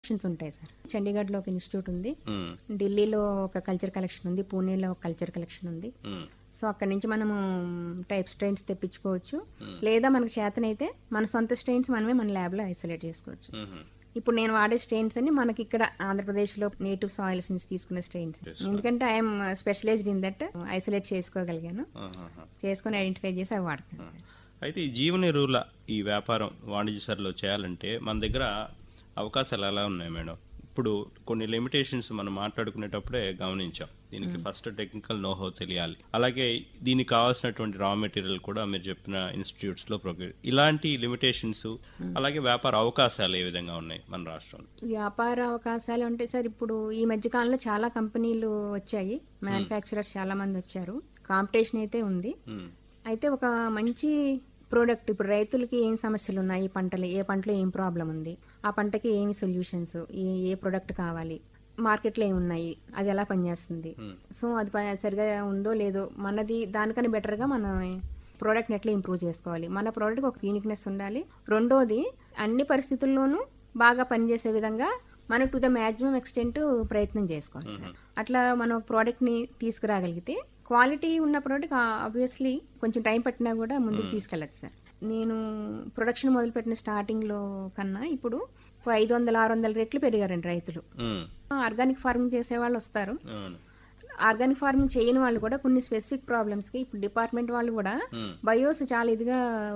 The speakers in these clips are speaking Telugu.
కలెక్షన్స్ ఉంటాయి సార్ చండీగఢ్లో ఒక ఇన్స్టిట్యూట్ ఉంది ఉమ్, ఢిల్లీలో ఒక కల్చర్ కలెక్షన్ ఉంది పూణేలో ఒక కల్చర్ కలెక్షన్ ఉంది ఉమ్, సో అక్కడి నుంచి మనము టైప్ స్ట్రెయిన్స్ తెప్పించుకోవచ్చు లేదా మనకు చేతనైతే మన సొంత స్ట్రెయిన్స్ మనమే మన ల్యాబ్లో ఐసోలేట్ చేసుకోవచ్చు ఉమ్, ఇప్పుడు నేను వాడే స్ట్రెయిన్స్ అన్ని మనకి ఇక్కడ ఆంధ్రప్రదేశ్లో నేటివ్ సాయిల్స్ నుంచి తీసుకున్న స్ట్రెయిన్స్ ఎందుకంటే I'm specialized in that isolate చేసుకోగలిగాను ఆహాహా. చేసుకొని ఐడెంటిఫై చేసి అవి వాడుతాను సార్ అయితే ఈ జీవన ఎరువుల ఈ వ్యాపారం వాణిజ్య సరలో చేయాలంటే మన దగ్గర అవకాశాలు ఎలా ఉన్నాయి మేడం ఇప్పుడు కొన్ని లిమిటేషన్స్ మనం మాట్లాడుకునేటప్పుడే గమనించాం దీనికి ఫస్ట్ టెక్నికల్ నోహో తెలియాలి అలాగే దీనికి కావాల్సినటువంటి రా మెటీరియల్ కూడా మీరు చెప్పిన ఇన్స్టిట్యూట్స్ లో ప్రొక్యూర్ ఇలాంటి లిమిటేషన్స్ అలాగే వ్యాపార అవకాశాలు ఏ విధంగా ఉన్నాయి మన రాష్ట్రంలో వ్యాపార అవకాశాలు అంటే సార్ ఇప్పుడు ఈ మధ్య కాలంలో చాలా కంపెనీలు వచ్చాయి మ్యానుఫ్యాక్చరర్స్ చాలా మంది వచ్చారు కాంపిటీషన్ అయితే ఉంది ఉమ్, అయితే ఒక మంచి ప్రోడక్ట్ ఇప్పుడు రైతులకి ఏం సమస్యలు ఉన్నాయి ఈ పంటలు ఏ పంటలో ఏం ప్రాబ్లం ఉంది ఆ పంటకి ఏమి సొల్యూషన్స్ ఏ ఏ ప్రోడక్ట్ కావాలి మార్కెట్లో ఏమి ఉన్నాయి అది ఎలా పనిచేస్తుంది సో అది ప- సరిగా ఉందో లేదో మనది దానికన్నా బెటర్గా మనం ప్రోడక్ట్ని ఎట్లా ఇంప్రూవ్ చేసుకోవాలి మన ప్రోడక్ట్ ఒక యూనిక్నెస్ ఉండాలి రెండోది అన్ని పరిస్థితుల్లోనూ బాగా పనిచేసే విధంగా మనం టు ద మ్యాక్సిమం ఎక్స్టెంట్ ప్రయత్నం చేసుకోవాలి సార్ అట్లా మనం ఒక ప్రోడక్ట్ని తీసుకురాగలిగితే క్వాలిటీ ఉన్న ప్రోడక్ట్ ఆబ్వియస్లీ కొంచెం టైం పట్టినా కూడా ముందుకు తీసుకెళ్ళచ్చు సార్ నేను ప్రొడక్షన్ మొదలుపెట్టిన స్టార్టింగ్లో కన్నా ఇప్పుడు ఒక ఐదు వందల ఆరు వందల రెట్లు పెరిగారండి రైతులు ఉమ్, ఆర్గానిక్ ఫార్మింగ్ చేసే వాళ్ళు వస్తారు అవును ఆర్గానిక్ ఫార్మింగ్ చేయని వాళ్ళు కూడా కొన్ని స్పెసిఫిక్ ప్రాబ్లమ్స్ కి ఇప్పుడు డిపార్ట్మెంట్ వాళ్ళు కూడా బయోస్ చాలా ఇదిగా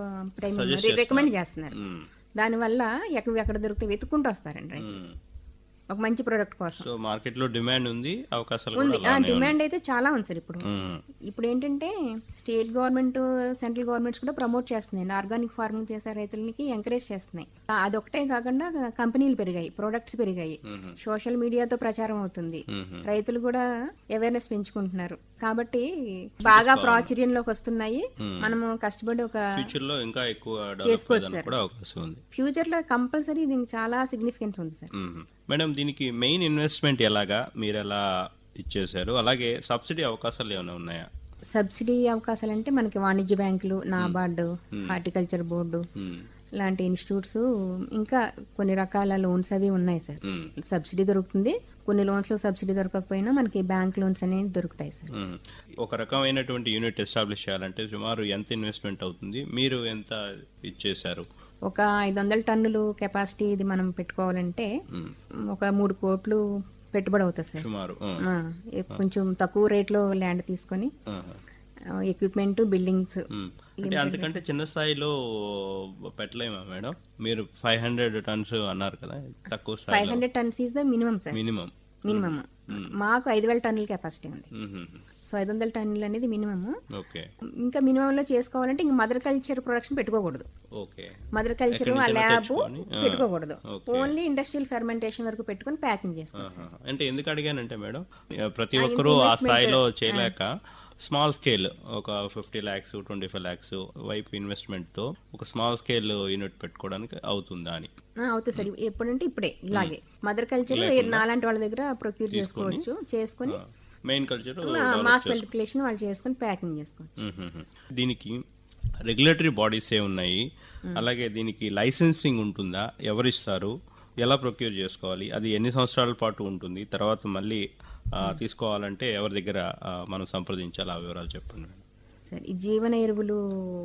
రికమెండ్ చేస్తున్నారు ఉమ్, దానివల్ల ఎక్కడ ఎక్కడ దొరికితే వెతుక్కుంటూ వస్తారండి రైతులు ఉమ్. ఒక మంచి ప్రోడక్ట్ కోసం సో మార్కెట్ లో డిమాండ్ ఉంది అవకాశాలు ఉంది కూడా ఆ అలానే డిమాండ్ అయితే చాలా ఉంది సార్ ఇప్పుడు ఉమ్, ఇప్పుడు ఏంటంటే స్టేట్ గవర్నమెంట్ సెంట్రల్ గవర్నమెంట్స్ కూడా ప్రమోట్ చేస్తున్నాయి ఆర్గానిక్ ఫార్మింగ్ చేసే రైతులకి ఎంకరేజ్ చేస్తున్నాయి ఆ, అదొకటే కాకుండా కంపెనీలు పెరిగాయి ప్రొడక్ట్స్ పెరిగాయి సోషల్ మీడియాతో ప్రచారం అవుతుంది రైతులు కూడా అవేర్నెస్ పెంచుకుంటున్నారు కాబట్టి బాగా ప్రాచుర్యంలోకి వస్తున్నాయి మనము కష్టపడి ఒక ఫ్యూచర్ లో ఇంకా ఎక్కువ డెవలప్ అవ్వడానికి కూడా అవకాశం ఉంది ఫ్యూచర్ లో కంపల్సరీ దీనికి చాలా సిగ్నిఫికెన్స్ ఉంది సార్ మ్మ్. మేడం దీనికి మెయిన్ ఇన్వెస్ట్మెంట్ ఎలాగా మీరు ఎలా ఇచ్చేశారు అలాగే సబ్సిడీ అవకాశాలు ఏమైనా ఉన్నాయా సబ్సిడీ అవకాశాలు అంటే మనకి వాణిజ్య బ్యాంకులు నాబార్డు హార్టికల్చర్ బోర్డు మ్మ్. లాంటి ఇన్స్టిట్యూట్స్ ఇంకా కొన్ని రకాల లోన్స్ అవి ఉన్నాయి సార్ మ్మ్. సబ్సిడీ దొరుకుతుంది కొన్ని లోన్స్ లో సబ్సిడీ దొరకకపోయినా మనకి బ్యాంక్ లోన్స్ అనేవి దొరుకుతాయి సార్ మ్మ్. ఒక రకమైనటువంటి యూనిట్ ఎస్టాబ్లిష్ చేయాలంటే సుమారు ఎంత ఇన్వెస్ట్మెంట్ అవుతుంది మీరు ఎంత ఇచ్చేశారు ఒక ఐదు వందల టన్నులు కెపాసిటీ ఇది మనం పెట్టుకోవాలంటే మ్మ్. ఒక మూడు కోట్లు పెట్టుబడి అవుతుంది సార్ సుమారు ఆ. ఆ, ఎ- కొంచెం తక్కువ రేట్లో ల్యాండ్ తీసుకొని ఆహా. ఎక్విప్మెంట్ బిల్డింగ్స్ మ్మ్. అంటే అంతకంటే చిన్న స్థాయిలో పెట్టలేమా మేడం మీరు ఫైవ్ హండ్రెడ్ టన్స్ అన్నారు కదా తక్కువ ఫైవ్ స్థాయిలో hundred tons is the minimum sir minimum minimum మాకు ఐదు వేల టన్నుల కెపాసిటీ ఉంది సో ఐదు వందల టన్నులు అనేది మినిమమ్ ఓకే ఇంకా మినిమం లో చేసుకోవాలంటే ఇంకా మదర్ కల్చర్ ప్రొడక్షన్ పెట్టుకోకూడదు ఓకే మదర్ కల్చర్ ఆ ఎక్కడి ల్యాబ్ తెచ్చుకొని, ఆ, పెట్టుకోకూడదు ఓకే. ఓన్లీ ఇండస్ట్రియల్ ఫెర్మెంటేషన్ వరకు పెట్టుకొని ప్యాకింగ్ చేసుకోవాలి ఆహా. అంటే ఎందుకు అడిగానంటే మేడం ప్రతి ఒక్కరూ ఆ స్థాయిలో చేయలేక స్మాల్ స్కేల్ ఒక fifty lakhs twenty five lakhs వైపు ఇన్వెస్ట్మెంట్ తో ఒక స్మాల్ స్కేల్ యూనిట్ పెట్టుకోవడానికి అవుతుందా అని ఆ, అవుతుంది సార్ ఎప్పుడంటే ఇప్పుడే ఇలాగే మదర్ కల్చర్ నాలాంటి వాళ్ళ దగ్గర ప్రొక్యూర్ చేసుకోవచ్చు చేసుకొని మెయిన్ కల్చర్ మాస్ మల్టిప్లికేషన్ వాళ్ళు చేసుకొని ప్యాకింగ్ చేసుకోవచ్చు దీనికి రెగ్యులేటరీ బాడీస్ ఏ ఉన్నాయి అలాగే దీనికి లైసెన్సింగ్ ఉంటుందా ఎవరిస్తారు ఎలా ప్రొక్యూర్ చేసుకోవాలి అది ఎన్ని సంవత్సరాల పాటు ఉంటుంది తర్వాత మళ్ళీ ఆ, తీసుకోవాలంటే ఎవరి దగ్గర ఆ, మనం సంప్రదించాలి ఆ వివరాలు చెప్పండి మేడం సరే ఈ జీవన ఎరువులు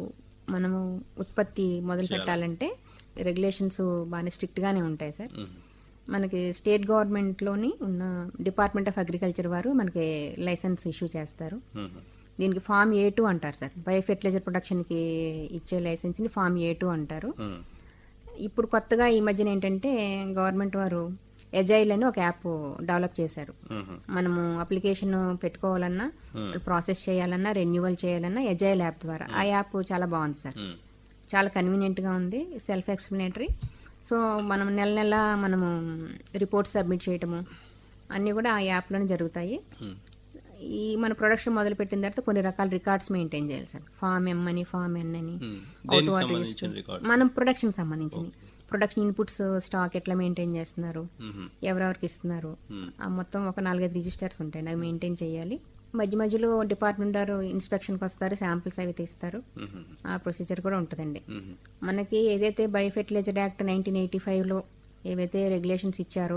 మనము ఉత్పత్తి మొదలు పెట్టాలంటే రెగ్యులేషన్స్ బాగా స్ట్రిక్ట్ గానే ఉంటాయి సార్ మనకి స్టేట్ గవర్నమెంట్ లోని ఉన్న డిపార్ట్మెంట్ ఆఫ్ అగ్రికల్చర్ వారు మనకి లైసెన్స్ ఇష్యూ చేస్తారు మ్మ్. దీనికి ఫామ్ ఏ టూ అంటారు సార్ బయో ఫెర్టిలైజర్ ప్రొడక్షన్ కి ఇచ్చే లైసెన్స్ ని ఫామ్ ఏ టూ అంటారు మ్మ్. ఇప్పుడు కొత్తగా ఈ మధ్యన ఏంటంటే గవర్నమెంట్ వారు ఎజైల్ అని ఒక యాప్ డెవలప్ చేశారు మ్మ్. మనము అప్లికేషన్ పెట్టుకోవాలన్నా ప్రాసెస్ చేయాలన్నా రెన్యువల్ చేయాలన్నా ఎజైల్ యాప్ ద్వారా ఆ యాప్ చాలా బాగుంది సార్ మ్మ్. చాలా కన్వీనియంట్ గా ఉంది సెల్ఫ్ ఎక్స్ప్లెనేటరీ సో మనం నెల నెల మనము రిపోర్ట్ సబ్మిట్ చేయటము అన్నీ కూడా ఆ యాప్లోనే జరుగుతాయి మ్మ్. ఈ మన ప్రొడక్షన్ మొదలు పెట్టిన తర్వాత కొన్ని రకాల రికార్డ్స్ మెయింటైన్ చేయాలి సార్ ఫామ్ ఎం అని ఫామ్ ఎన్ అని మ్మ్. అవుట్ దేనికి వాటర్ సంబంధించిన రికార్డ్ మనం ప్రొడక్షన్ సంబంధించింది ప్రొడక్షన్ ఇన్పుట్స్ స్టాక్ ఎట్లా మెయింటైన్ చేస్తున్నారు మ్మ్. ఎవరెవరికి ఇస్తున్నారు మ్మ్. ఆ మొత్తం ఒక నాలుగైదు రిజిస్టర్స్ ఉంటాయి అవి మెయింటైన్ చేయాలి మధ్య మధ్యలో డిపార్ట్మెంట్ వారు ఇన్స్పెక్షన్కి వస్తారు శాంపిల్స్ అవి తీస్తారు మ్మ్. ఆ ప్రొసీజర్ కూడా ఉంటుందండి మ్మ్. మనకి ఏదైతే బయోఫెర్టిలైజర్ యాక్ట్ నైన్టీన్ ఎయిటీ ఫైవ్లో ఏవైతే రెగ్యులేషన్స్ ఇచ్చారో